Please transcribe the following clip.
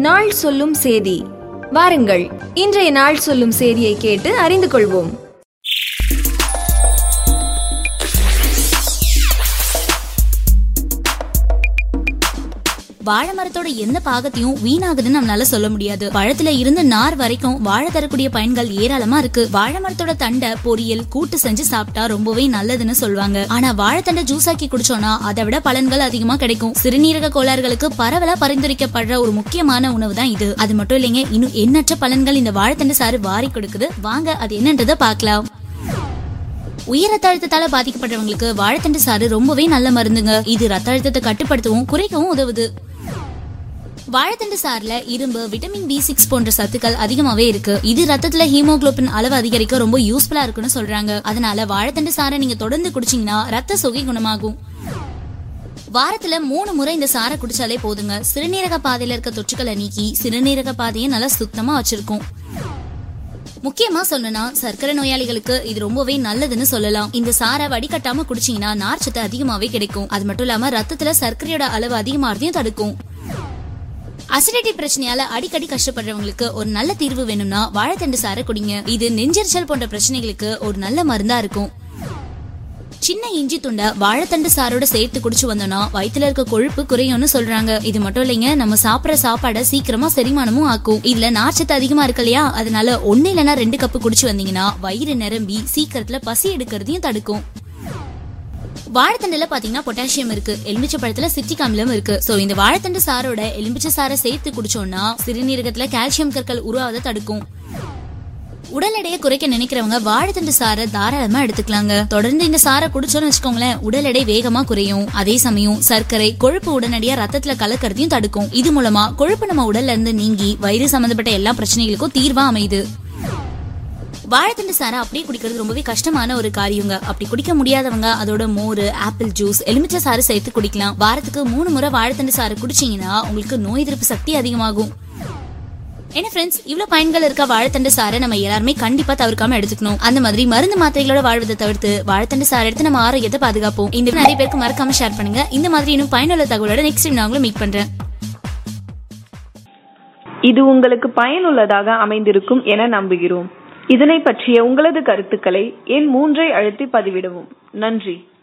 நாள் சொல்லும் சேதி வாருங்கள் இன்றைய நாள் சொல்லும் சேதியை கேட்டு அறிந்து கொள்வோம் வாழை மரத்தோட எந்த பாகத்தையும் வீணாகுதுன்னு நம்மளால சொல்ல முடியாது பழத்துல இருந்து நார் வரைக்கும் வாழை தரக்கூடிய பயன்கள் ஏராளமா இருக்கு வாழை மரத்தோட தண்டை பொரியல் கூட்டு செஞ்சு சாப்பிட்டா ரொம்பவே நல்லதுன்னு சொல்லுவாங்க ஆனா வாழைத்தண்டை ஜூஸ் ஆக்கி குடிச்சோம்னா அதை விட பலன்கள் அதிகமா கிடைக்கும் சிறுநீரக கோளாறுகளுக்கு பரவலா பரிந்துரைக்கப்படுற ஒரு முக்கியமான உணவு தான் இது அது மட்டும் இல்லைங்க இன்னும் எண்ணற்ற பலன்கள் இந்த வாழைத்தண்டை சாறு வாரி கொடுக்குது வாங்க அது என்னன்றதை பார்க்கலாம் உயர் ரத்த அழுத்தத்தால பாதிக்கப்பட்டவங்களுக்கு வாழைத்தண்டு சாறு ரொம்பவே நல்ல மருந்துங்க இது ரத்த அழுத்தத்தை கட்டுப்படுத்தவும் குறைக்கவும் உதவுது வாழைத்தண்டு சாறுல இரும்பு விட்டமின் பி சிக்ஸ் போன்ற சத்துக்கள் அதிகமாவே இருக்கு இது ரத்தத்துல ஹீமோகுளோபின் அளவு அதிகரிக்க ரொம்ப யூஸ்ஃபுல்லா இருக்குன்னு சொல்றாங்க அதனால வாழைத்தண்டு சாறை நீங்க தொடர்ந்து குடிச்சீங்கன்னா ரத்த சொகை குணமாகும் வாரத்துல மூணு முறை இந்த சாரை குடிச்சாலே போதுங்க சிறுநீரக பாதையில இருக்க தொற்றுக்களை நீக்கி சிறுநீரக பாதையை நல்லா சுத்தமா வச்சிருக்கும் முக்கியமா சொல்லணும்னா சர்க்கரை நோயாளிகளுக்கு இது ரொம்பவே நல்லதுன்னு சொல்லலாம் இந்த சாரை வடிகட்டாம குடிச்சீங்கன்னா நார்ச்சத்து அதிகமாவே கிடைக்கும் அது மட்டும் இல்லாம ரத்தத்துல சர்க்கரையோட அளவு அதிகமாறதையும் தடுக்கும் அசிடிட்டி பிரச்சனையால அடிக்கடி கஷ்டப்படுறவங்களுக்கு ஒரு நல்ல தீர்வு வேணும்னா வாழைத்தண்டு சாரை குடிங்க இது நெஞ்செரிச்சல் போன்ற பிரச்சனைகளுக்கு ஒரு நல்ல மருந்தா இருக்கும் சின்ன இஞ்சி துண்டை வாழைத்தண்டு சாரோட சேர்த்து குடிச்சு வந்தோம்னா வயித்துல இருக்க கொழுப்பு குறையும்னு சொல்றாங்க இது மட்டும் இல்லைங்க நம்ம சாப்பிடுற சாப்பாடை சீக்கிரமா செரிமானமும் ஆக்கும் இதுல நார்ச்சத்து அதிகமா இருக்கு இல்லையா அதனால ஒண்ணு இல்லைன்னா ரெண்டு கப்பு குடிச்சு வந்தீங்கன்னா வயிறு நிரம்பி சீக்கிரத்துல பசி எடுக்கிறதையும் தடுக்கும் வாழைத்தண்டுல பாத்தீங்கன்னா பொட்டாசியம் இருக்கு எலுமிச்சை பழத்துல சிட்ரிக் அமிலம் இருக்கு சோ இந்த வாழைத்தண்டு சாரோட எலுமிச்சை சாரை சேர்த்து குடிச்சோம்னா சிறுநீரகத்துல கால்சியம் கற்கள் உருவாவதை தடுக்கும் உடல் எடையை குறைக்க நினைக்கிறவங்க வாழைத்தண்டு சாரை தாராளமா எடுத்துக்கலாங்க தொடர்ந்து இந்த சாரை குடிச்சோம்னு வச்சுக்கோங்களேன் உடல் எடை வேகமா குறையும் அதே சமயம் சர்க்கரை கொழுப்பு உடனடியா ரத்தத்துல கலக்கறதையும் தடுக்கும் இது மூலமா கொழுப்பு நம்ம உடல்ல இருந்து நீங்கி வயிறு சம்பந்தப்பட்ட எல்லா பிரச்சனைகளுக்கும் தீர்வா அமையுது வாழைத்தண்டு சாரை அப்படியே குடிக்கிறது ரொம்பவே கஷ்டமான ஒரு காரியங்க அப்படி குடிக்க முடியாதவங்க அதோட மோர் ஆப்பிள் ஜூஸ் எலுமிச்சை சாறு சேர்த்து குடிக்கலாம் வாரத்துக்கு மூணு முறை வாழைத்தண்டு சாறு குடிச்சீங்கன்னா உங்களுக்கு நோய் எதிர்ப்பு சக்தி அதிகமாகும் என்ன ஃப்ரெண்ட்ஸ் இவ்வளவு பயன்கள் இருக்க வாழைத்தண்டு சாரை நம்ம எல்லாருமே கண்டிப்பா தவிர்க்காம எடுத்துக்கணும் அந்த மாதிரி மருந்து மாத்திரைகளோட வாழ்வதை தவிர்த்து வாழைத்தண்டு சாறு எடுத்து நம்ம ஆரோக்கியத்தை பாதுகாப்போம் இந்த நிறைய பேருக்கு மறக்காம ஷேர் பண்ணுங்க இந்த மாதிரி இன்னும் பயனுள்ள தகவலோட நெக்ஸ்ட் டைம் நான் உங்களை மீட் பண்றேன் இது உங்களுக்கு பயனுள்ளதாக அமைந்திருக்கும் என நம்புகிறோம் இதனை பற்றிய உங்களது கருத்துக்களை எண் மூன்றை அழுத்தி பதிவிடவும் நன்றி